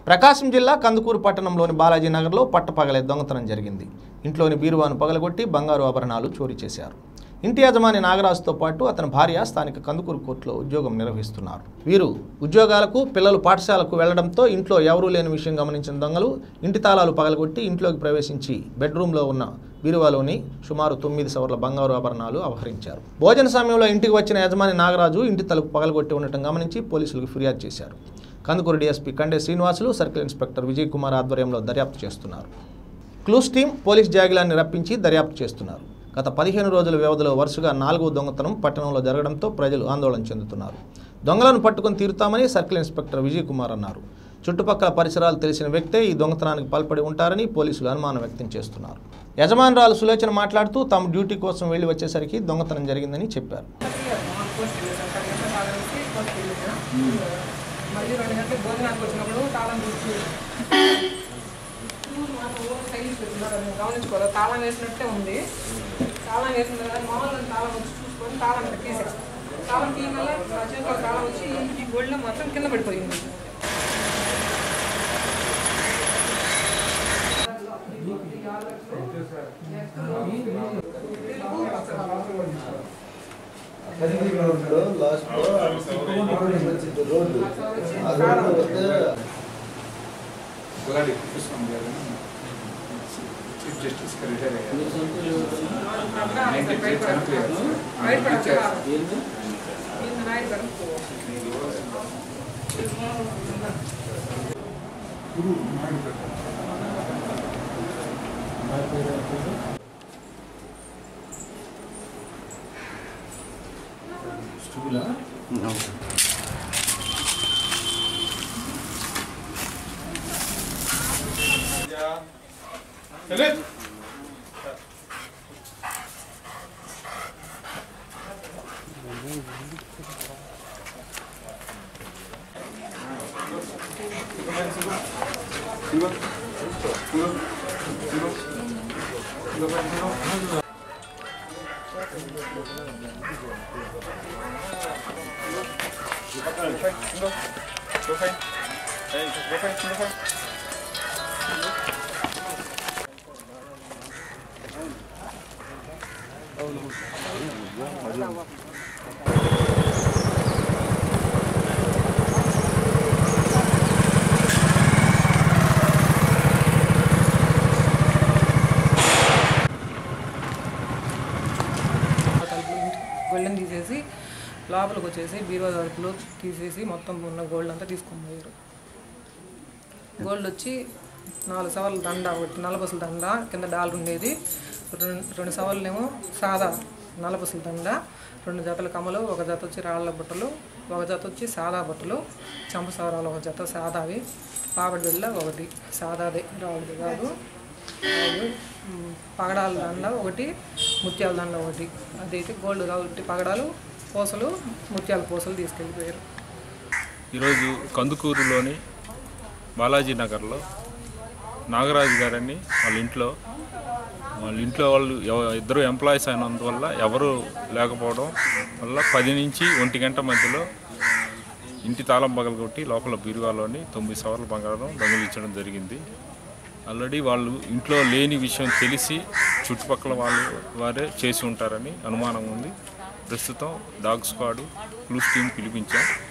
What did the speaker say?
ప్రకాశం జిల్లా కందుకూరు పట్టణంలోని బాలాజీ నగర్లో పట్టపగలే దొంగతనం జరిగింది ఇంట్లోని బీరువాను పగలగొట్టి బంగారు ఆభరణాలు చోరీ చేశారు ఇంటి యజమాని నాగరాజుతో పాటు అతని భార్య స్థానిక కందుకూరు కోర్టులో ఉద్యోగం నిర్వహిస్తున్నారు వీరు ఉద్యోగాలకు పిల్లలు పాఠశాలకు వెళ్లడంతో ఇంట్లో ఎవరూ లేని విషయం గమనించిన దొంగలు ఇంటి తాళాలు పగలగొట్టి ఇంట్లోకి ప్రవేశించి బెడ్రూమ్లో ఉన్న బీరువాలోని సుమారు తొమ్మిది సవర్ల బంగారు ఆభరణాలు అపహరించారు భోజన సమయంలో ఇంటికి వచ్చిన యజమాని నాగరాజు ఇంటి తలుపు పగలగొట్టి ఉండటం గమనించి పోలీసులకు ఫిర్యాదు చేశారు Kandukur DSP Kande Srinivasulu circle inspector Vijay Kumar ఆధ్వర్యంలో దర్యాప్తు చేస్తున్నారు క్లూస్ టీం పోలీస్ జాగిలాన్ని రప్పించి దర్యాప్తు చేస్తున్నారు గత పదిహేను రోజుల వ్యవధిలో వరుసగా నాలుగో దొంగతనం పట్టణంలో జరగడంతో ప్రజలు ఆందోళన చెందుతున్నారు దొంగలను పట్టుకొని తీరుతామని సర్కిల్ ఇన్స్పెక్టర్ విజయ్ కుమార్ అన్నారు చుట్టుపక్కల పరిసరాలు తెలిసిన వ్యక్తే ఈ దొంగతనానికి పాల్పడి ఉంటారని పోలీసులు అనుమానం వ్యక్తం చేస్తున్నారు యజమానురాలు సులోచన మాట్లాడుతూ తాము డ్యూటీ కోసం వెళ్లి వచ్చేసరికి దొంగతనం జరిగిందని చెప్పారు మళ్ళీ రెండు గంటలకు భోజనానికి వచ్చినప్పుడు తాళం తీసి సైలెన్స్ పెట్టున్నారు అది గమనించుకోవాలి తాళం వేసినట్టే ఉంది తాళం వేసిన తర్వాత మామూలుగా తాళం వచ్చి చూసుకొని తాళం ఇక్కడ తీసాం తాళం తీయగల చేతిలో తాళం వచ్చి ఈ గోల్డ్లో మాత్రం కింద పడిపోయింది కదిరిలో లాస్ట్ లో వచ్చింది రోడ్డు ఆ రోడ్డు వస్తే అలాగే కృష్ణ గారు చీఫ్ జస్టిస్ గా రిటైర్ అయ్యారు నైన్టీ త్రీ చనిపోయారు బయటపడారు ఏంది? కింద నాయుడు గారు స్టూలా తలుపులు గోల్డెన్ తీసేసి లోపలికి వచ్చేసి బీరువా తలుపులు తీసేసి మొత్తం ఉన్న గోల్డ్ అంతా తీసుకొని పోయారు గోల్డ్ వచ్చి నాలుగు సవర్ల దండ ఒకటి నలబసుల దండ కింద డాలర్ ఉండేది రెండు రెండు సవర్లేమో సాదా నలబసుల దండ రెండు జతల కమ్మలు ఒక జత వచ్చి రాళ్ళ బుట్టలు ఒక జత వచ్చి సాదా బుట్టలు చంప సవరాలు ఒక జత సాదావి పాపడి బిళ్ళ ఒకటి సాదాది రాళ్ళది కాదు రాళ్ళు, ఉమ్, పగడాల దండ ఒకటి ముత్యాల దండ ఒకటి అదైతే గోల్డ్ కాబట్టి పగడాలు పూసలు ముత్యాల పూసలు తీసుకెళ్ళిపోయారు ఈరోజు కందుకూరులోని బాలాజీ నగర్లో నాగరాజు గారని వాళ్ళ ఇంట్లో వాళ్ళ ఇంట్లో వాళ్ళు ఎవ- ఇద్దరు ఎంప్లాయీస్ అయినందువల్ల ఎవరు లేకపోవడం వల్ల పది నుంచి ఒంటి గంట మధ్యలో ఇంటి తాళం పగలగొట్టి లోపల బీరువాలోని తొమ్మిది సవర్ల బంగారం దొంగిలించడం జరిగింది ఆల్రెడీ వాళ్ళు ఇంట్లో లేని విషయం తెలిసి చుట్టుపక్కల వాళ్ళు వారే చేసి ఉంటారని అనుమానం ఉంది ప్రస్తుతం డాగ్ స్క్వాడ్ క్లూస్ టీం పిలిపించాం